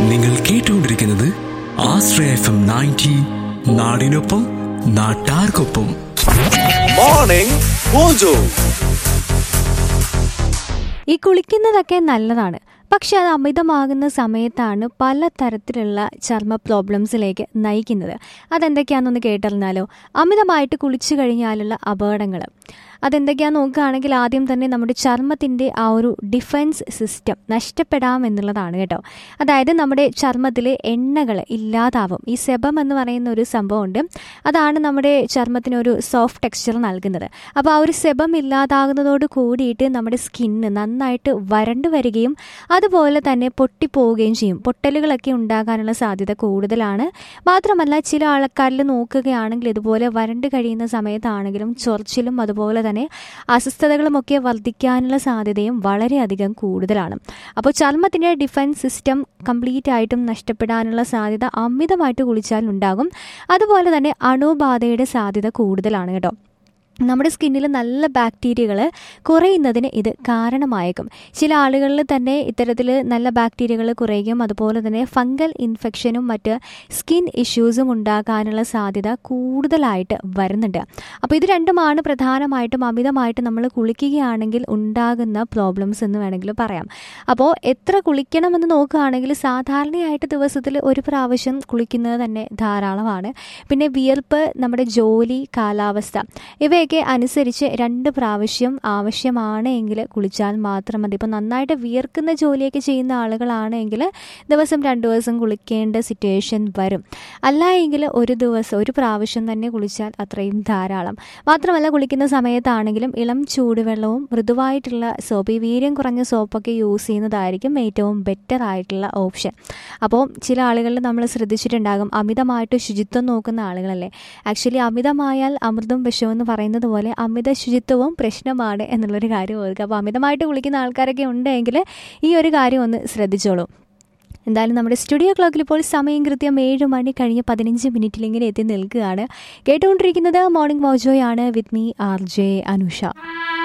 നിങ്ങൾ കേട്ടുകൊണ്ടിരിക്കുന്നത് ആശ്രയ F M ninety നാടിനൊപ്പം നാട്ടാർക്കൊപ്പം മോർണിംഗ് മോജോ ഈ കുളിക്കുന്നതൊക്കെ നല്ലതാണ് പക്ഷെ അത് അമിതമാകുന്ന സമയത്താണ് പല തരത്തിലുള്ള ചർമ്മ പ്രോബ്ലംസിലേക്ക് നയിക്കുന്നത് അതെന്തൊക്കെയാണെന്നൊന്ന് കേട്ടറിഞ്ഞാലോ അമിതമായിട്ട് കുളിച്ചു കഴിഞ്ഞാലുള്ള അപകടങ്ങൾ അതെന്തൊക്കെയാണെന്ന് നോക്കുകയാണെങ്കിൽ ആദ്യം തന്നെ നമ്മുടെ ചർമ്മത്തിൻ്റെ ആ ഒരു ഡിഫൻസ് സിസ്റ്റം നഷ്ടപ്പെടാം എന്നുള്ളതാണ് കേട്ടോ അതായത് നമ്മുടെ ചർമ്മത്തിലെ എണ്ണകൾ ഇല്ലാതാവും ഈ സെബം എന്ന് പറയുന്ന ഒരു സംഭവമുണ്ട് അതാണ് നമ്മുടെ ചർമ്മത്തിന് ഒരു സോഫ്റ്റ് ടെക്സ്ചർ നൽകുന്നത് അപ്പോൾ ആ ഒരു സെബം ഇല്ലാതാകുന്നതോട് കൂടിയിട്ട് നമ്മുടെ സ്കിന്ന് നന്നായിട്ട് വരണ്ടു വരികയും അതുപോലെ തന്നെ പൊട്ടിപ്പോവുകയും ചെയ്യും പൊട്ടലുകളൊക്കെ ഉണ്ടാകാനുള്ള സാധ്യത കൂടുതലാണ് മാത്രമല്ല ചില ആൾക്കാരിൽ നോക്കുകയാണെങ്കിൽ ഇതുപോലെ വരണ്ട് കഴിയുന്ന സമയത്താണെങ്കിലും ചൊറിച്ചിലും അതുപോലെ തന്നെ അസ്വസ്ഥതകളുമൊക്കെ വർദ്ധിക്കാനുള്ള സാധ്യതയും വളരെയധികം കൂടുതലാണ് അപ്പോൾ ചർമ്മത്തിൻ്റെ ഡിഫൻസ് സിസ്റ്റം കംപ്ലീറ്റ് ആയിട്ടും നഷ്ടപ്പെടാനുള്ള സാധ്യത അമിതമായിട്ട് കുളിച്ചാൽ ഉണ്ടാകും അതുപോലെ തന്നെ അണുബാധയുടെ സാധ്യത കൂടുതലാണ് കേട്ടോ നമ്മുടെ സ്കിന്നിൽ നല്ല ബാക്ടീരിയകൾ കുറയുന്നതിന് ഇത് കാരണമായേക്കും ചില ആളുകളിൽ തന്നെ ഇത്തരത്തിൽ നല്ല ബാക്ടീരിയകൾ കുറയുകയും അതുപോലെ തന്നെ ഫംഗൽ ഇൻഫെക്ഷനും മറ്റ് സ്കിൻ ഇഷ്യൂസും ഉണ്ടാകാനുള്ള സാധ്യത കൂടുതലായിട്ട് വരുന്നുണ്ട് അപ്പോൾ ഇത് രണ്ടുമാണ് പ്രധാനമായിട്ടും അമിതമായിട്ട് നമ്മൾ കുളിക്കുകയാണെങ്കിൽ ഉണ്ടാകുന്ന പ്രോബ്ലംസ് എന്ന് വേണമെങ്കിൽ പറയാം അപ്പോൾ എത്ര കുളിക്കണമെന്ന് നോക്കുകയാണെങ്കിൽ സാധാരണയായിട്ട് ദിവസത്തിൽ ഒരു പ്രാവശ്യം കുളിക്കുന്നത് തന്നെ ധാരാളമാണ് പിന്നെ വിയർപ്പ് നമ്മുടെ ജോലി കാലാവസ്ഥ ഇവയൊക്കെ അനുസരിച്ച് രണ്ട് പ്രാവശ്യം ആവശ്യമാണ് എങ്കിൽ കുളിച്ചാൽ മാത്രം മതി ഇപ്പോൾ നന്നായിട്ട് വിയർക്കുന്ന ജോലിയൊക്കെ ചെയ്യുന്ന ആളുകളാണെങ്കിൽ ദിവസം രണ്ട് ദിവസം കുളിക്കേണ്ട സിറ്റുവേഷൻ വരും അല്ല എങ്കിൽ ഒരു ദിവസം ഒരു പ്രാവശ്യം തന്നെ കുളിച്ചാൽ അത്രയും ധാരാളം മാത്രമല്ല കുളിക്കുന്ന സമയത്താണെങ്കിലും ഇളം ചൂടുവെള്ളവും മൃദുവായിട്ടുള്ള സോപ്പ് ഈ വീര്യം കുറഞ്ഞ സോപ്പൊക്കെ യൂസ് ചെയ്യുന്നതായിരിക്കും ഏറ്റവും ബെറ്റർ ആയിട്ടുള്ള ഓപ്ഷൻ അപ്പോൾ ചില ആളുകളിൽ നമ്മൾ ശ്രദ്ധിച്ചിട്ടുണ്ടാകും അമിതമായിട്ട് ശുചിത്വം നോക്കുന്ന ആളുകളല്ലേ ആക്ച്വലി അമിതമായാൽ അമൃതം വിഷവും എന്ന് പറയുന്നത് പോലെ അമിത ശുചിത്വവും പ്രശ്നമാണ് എന്നുള്ളൊരു കാര്യം ഓർക്കുക അപ്പോൾ അമിതമായിട്ട് കുളിക്കുന്ന ആൾക്കാരൊക്കെ ഉണ്ടെങ്കിൽ ഈ ഒരു കാര്യം ഒന്ന് ശ്രദ്ധിച്ചോളൂ എന്തായാലും നമ്മുടെ സ്റ്റുഡിയോ ക്ലോക്കിൽ ഇപ്പോൾ സമയം കൃത്യം ഏഴ് മണി കഴിഞ്ഞ് പതിനഞ്ച് മിനിറ്റിൽ ഇങ്ങനെ എത്തി നിൽക്കുകയാണ് കേട്ടുകൊണ്ടിരിക്കുന്നത് മോർണിംഗ് മോജോയാണ് with me R J Anusha